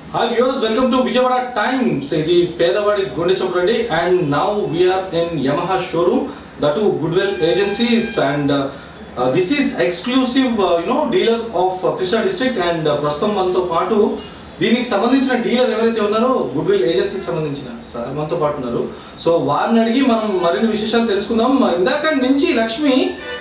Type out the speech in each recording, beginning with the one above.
Hi viewers welcome to Vijayawada times ఇది పేదవాడి గుండె చప్పుడు and now we are in Yamaha showroom that goodwill agencies and this is exclusive you know dealer of Krishna district and ప్రస్తుతం మనతో పాటు దీనికి సంబంధించిన డీలర్ ఎవరైతే ఉన్నారో గుడ్విల్ ఏజెన్సీకి సంబంధించిన సార్ మనతో పాటు ఉన్నారు సో వారిని అడిగి మనం మరిన్ని విశేషాలు తెలుసుకుందాం ఇందాక నుంచి లక్ష్మి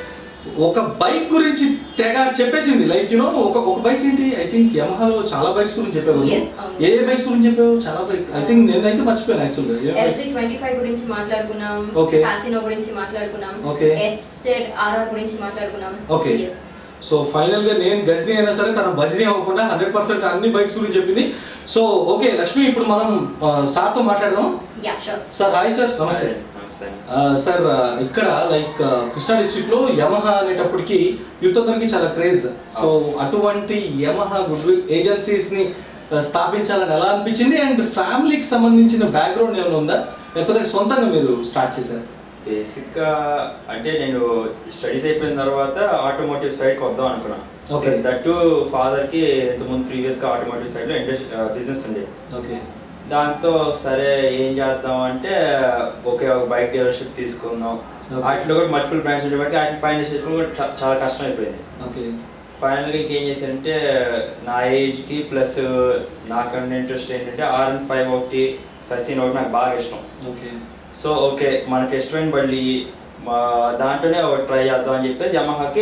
ఒక బైక్ గురించి తెగ చెప్పేసింది లైక్ యూనో ఒక ఒక బైక్ ఏంటి ఐ థింక్ యమహాలో చాలా బైక్స్ గురించి చెప్పావు Yes, అవును. ఏ ఏ బైక్స్ గురించి చెప్పావు చాలా బైక్ ఐ థింక్ నేనైతే మర్చిపోయాను యాక్చువల్గా ఎల్సీ ట్వంటీ ఫైవ్ గురించి మాట్లాడుకున్నాం Okay. కాసినో గురించి మాట్లాడుకున్నాం Okay. ఎస్టెడ్ ఆర్ఆర్ గురించి మాట్లాడుకున్నాం Okay. Yes. సో ఫైనల్ గా నేను గజనీ అయినా సరే తన భజనీ అవ్వకుండా హండ్రెడ్ పర్సెంట్ అన్ని బైక్స్ గురించి చెప్పింది సో ఓకే లక్ష్మి ఇప్పుడు మనం సార్ తో మాట్లాడదాం yeah sure sir hi sir నమస్తే నమస్తే ఆ, సార్ ఆ, ఇక్కడ లైక్ ఆ, కృష్ణా డిస్ట్రిక్ట్ లో యమహా అనేటప్పటికి యూత్ అందరికి చాలా క్రేజ్ సో అటువంటి యమహా గుడ్విల్ ఏజెన్సీస్ ని ఆ, స్థాపించాలని ఎలా అనిపించింది అండ్ ఫ్యామిలీకి సంబంధించిన బ్యాక్గ్రౌండ్ ఏమైనా ఉందా లేకపోతే సొంతంగా మీరు స్టార్ట్ చేశారు బేసిక్ గా అంటే నేను స్టడీస్ అయిపోయిన తర్వాత ఆటోమోటివ్ సైడ్ వద్దాం అనుకున్నా Okay. దట్టు ఫాదర్ కి ఇంతకుముందు ప్రీవియస్ గా ఆటోమోటివ్ సైడ్ లో ఇండస్ట్రీ బిజినెస్ ఉంది ఓకే దాంతో సరే ఏం చేద్దాం అంటే ఓకే ఒక బైక్ డీలర్షిప్ తీసుకుందాం Okay. వాటిలో కూడా మల్టిపుల్ బ్రాండ్స్ ఉండే బట్టి వాటిని ఫైనాన్స్ చేసుకోవడం కూడా చా- చాలా కష్టం అయిపోయింది ఓకే ఫైనల్గా ఇంకేం చేశానంటే నా ఏజ్కి ప్లస్ నాకన్నా ఇంట్రెస్ట్ ఏంటంటే ఆర్ అండ్ ఫైవ్ ఒకటి ఫెసిన్ ఒకటి నాకు బాగా ఇష్టం ఓకే సో ఓకే మనకి ఇష్టమైన బండి మా దాంట్లోనే ఒకటి ట్రై చేద్దాం అని చెప్పేసి యమహాకి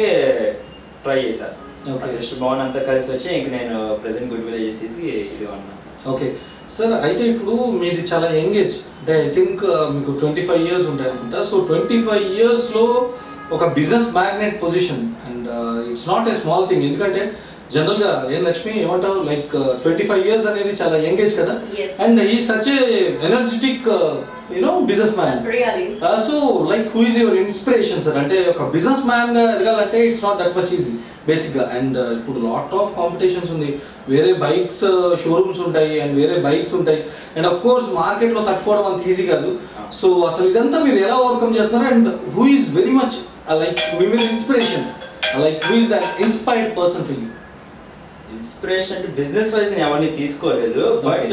ట్రై చేశాను Okay. జస్ట్ బాగున్నంతా కలిసి వచ్చి ఇంక నేను ప్రెసెంట్ గుడ్ విల్ చేసేసి ఇది అన్నా ఓకే సార్ అయితే ఇప్పుడు మీది చాలా యంగేజ్ అంటే ఐ థింక్ మీకు ట్వంటీ ఫైవ్ ఇయర్స్ ఉంటాయి అనుకుంటా సో ట్వంటీ ఫైవ్ ఇయర్స్లో ఒక business magnate position and it's not a small thing ఎందుకంటే జనరల్గా ఏం లక్ష్మి ఏమంటావు లైక్ ట్వంటీ ఫైవ్ ఇయర్స్ అనేది చాలా యంగేజ్ కదా Yes. అండ్ ఈ such a energetic you know businessman really so like who is your inspiration sir అంటే ఒక బిజినెస్ మ్యాన్ గా ఎదగాలంటే it's not that much easy basic గా అండ్ ఇప్పుడు లాట్ ఆఫ్ కాంపిటీషన్స్ ఉంది వేరే బైక్స్ షోరూమ్స్ ఉంటాయి అండ్ వేరే బైక్స్ ఉంటాయి అండ్ అఫ్ కోర్స్ మార్కెట్ లో తట్టుకోవడం అంత ఈజీ కాదు సో అసలు ఇదంతా మీరు ఎలా ఓవర్కమ్ చేస్తున్నారు and who is very much like మీ మీద inspiration like who is that inspired person for you inspiration అంటే బిజినెస్ వైజ్ నేను ఎవరిని తీసుకోలేదు బట్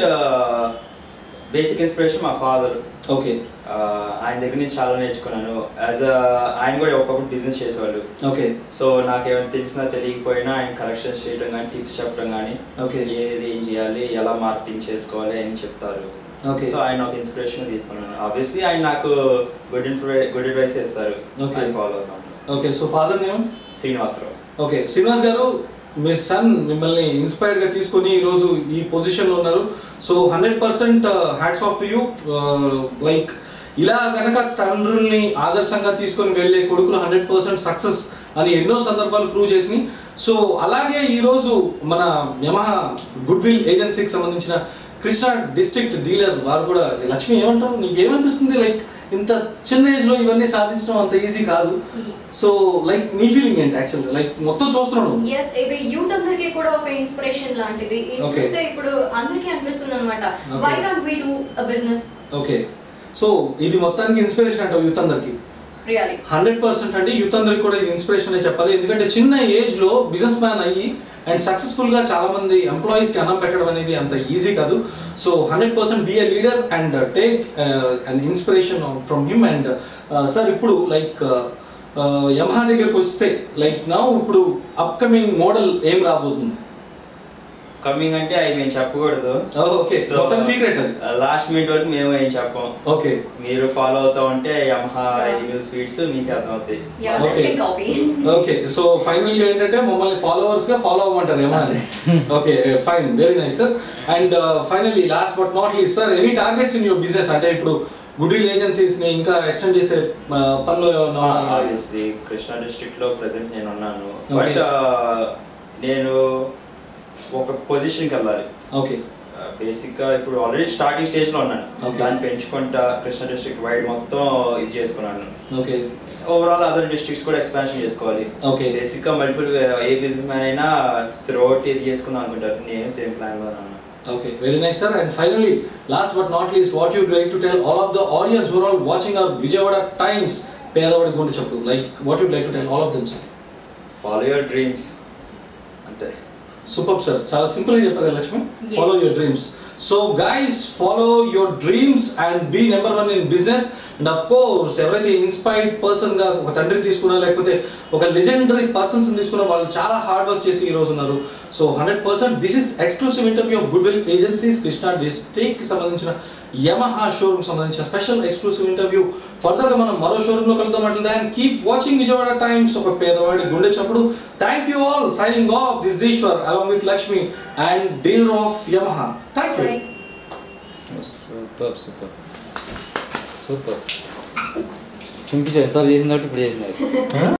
బేసిక్ ఇన్స్పిరేషన్ మా ఫాదర్ ఓకే ఆయన దగ్గర నుంచి చాలా నేర్చుకున్నాను యాజ్ ఆయన కూడా ఒకప్పుడు బిజినెస్ చేసేవాళ్ళు ఓకే సో నాకేమైనా తెలిసినా తెలియకపోయినా ఆయన కరెక్షన్స్ చేయడం కానీ టిప్స్ చెప్పడం కానీ Okay. ఏది ఏం చేయాలి ఎలా మార్కెటింగ్ చేసుకోవాలి అని చెప్తారు Okay. సో ఆయన ఒక ఇన్స్పిరేషన్ తీసుకున్నాను ఆబ్వియస్లీ ఆయన నాకు గుడ్ ఇన్ఫర్మే గుడ్ అడ్వైస్ ఇస్తారు Okay. ఫాలో అవుతాను okay so father name Srinivasarao okay Srinivas గారు మీ సన్ మిమ్మల్ని ఇన్స్పైర్డ్ గా తీసుకొని ఈరోజు ఈ పొజిషన్ లో ఉన్నారు so hundred percent hats off to you like ఇలా గనక తండ్రుల్ని ఆదర్శంగా తీసుకొని వెళ్ళే కొడుకులు హండ్రెడ్ పర్సెంట్ సక్సెస్ అని ఎన్నో సందర్భాలు ప్రూవ్ చేసినాయి సో అలాగే ఈరోజు మన యమహా గుడ్ విల్ ఏజెన్సీకి సంబంధించిన కృష్ణా డిస్ట్రిక్ట్ డీలర్ వారు కూడా లక్ష్మి ఏమంటావు నీకు ఏమనిపిస్తుంది లైక్ ఇంత చిన్న ఏజ్ లో ఇవన్నీ సాధించడం అంత ఈజీ కాదు సో లైక్ నీ ఫీలింగ్ ఏంటి యాక్చువల్గా లైక్ మొత్తం చూస్తున్నాను ఎస్ ఇది యూత్ అందరికీ కూడా ఒక ఇన్స్పిరేషన్ లాంటిది ఇది Okay. చూస్తే ఇప్పుడు అందరికీ అనిపిస్తుంది అనమాట Okay. Why can't we do business okay so ఇది మొత్తానికి ఇన్స్పిరేషన్ అంటావు యూత్ అందరికి రియలీ హండ్రెడ్ పర్సెంట్ అంటే యూత్ అందరికి కూడా ఇది ఇన్స్పిరేషన్ చెప్పాలి ఎందుకంటే చిన్న ఏజ్ లో బిజినెస్ మ్యాన్ అయ్యి అండ్ సక్సెస్ఫుల్ గా చాలా మంది ఎంప్లాయీస్ కి అన్నం పెట్టడం అనేది అంత ఈజీ కాదు so hundred percent be a leader and take and inspiration from him and sir ఇప్పుడు లైక్ యమహా దగ్గరకు వస్తే లైక్ నా ఇప్పుడు అప్కమింగ్ మోడల్ ఏం రాబోతుంది కమింగ్ అంటే అవి మేము చెప్పకూడదు ఓకే మొత్తం సీక్రెట్ అది లాస్ట్ మినిట్ వరకు మేము ఏం చెప్పం ఓకే మీరు ఫాలో అవుతా ఉంటే యమహా రివ్యూ స్వీట్స్ మీకు అర్థమవుతాయి yeah Okay. Just copy okay so final గా ఏంటంటే మమ్మల్ని ఫాలోవర్స్ గా ఫాలో అవ్వమంటారు ఏమన్నా okay fine very nice sir and finally last but not least sir any targets in your business అంటే ఇప్పుడు గుడిల్ ఏజెన్సీస్ ని ఇంకా ఎక్స్టెండ్ చేసే uh, పనులు ఏమన్నా ఉన్నాయా? ఆబ్వియస్లీ కృష్ణా డిస్ట్రిక్ట్ లో ప్రెసెంట్ నేను ఉన్నాను Okay. బట్ నేను ఒక పొజిషన్కి వెళ్ళాలి ఓకే బేసిక్ గా ఇప్పుడు ఆల్రెడీ స్టార్టింగ్ స్టేజ్ లో ఉన్నాను Okay. దాన్ని పెంచుకుంటా కృష్ణా డిస్ట్రిక్ట్ వైడ్ మొత్తం ఇది చేసుకున్నాను ఓకే ఓవరాల్ అదర్ డిస్ట్రిక్ట్స్ కూడా ఎక్స్పాన్షన్ చేసుకోవాలి Okay. బేసిక్ గా మల్టిపుల్ ఏ బిజినెస్ మ్యాన్ అయినా త్రూఅవుట్ ఇది చేసుకుందాం అనుకుంటారు నేను సేమ్ ప్లాన్ లో ఉన్నాను Okay, very nice, sir. And finally, last but not least, what you'd like to tell all of the audience who are all watching our Vijayawada Times, పేదవాడి గుండె చెప్పు like what you'd like to tell all of them sir follow your dreams అంతే super sir చాలా simple గా చెప్పారు కదా Lakshmi Yes. Follow your dreams so guys follow your dreams and be number one in business and of course ఎవరైతే inspired person గా ఒక తండ్రిని తీసుకున్నా లేకపోతే ఒక లెజెండరీ పర్సన్స్ తీసుకున్నా వాళ్ళు చాలా హార్డ్ వర్క్ చేసి ఈ రోజు ఉన్నారు so hundred percent this is exclusive interview of goodwill agencies Krishna district కి సంబంధించిన యమహా షోరూమ్ సంబంధించిన స్పెషల్ ఎక్స్క్లూసివ్ ఇంటర్వ్యూ ఫర్దర్ గా మనం మరో షోరూమ్ లో కలుద్దాం అట్లా and keep watching Vijayawada times ఒక పేదవాడి గుండె చప్పుడు thank you all signing off this Eeshwar along with Lakshmi and dealer of Yamaha thank you Right. Super super super చింపించారు ఎంత చేసిన ఇప్పుడు చేసినారు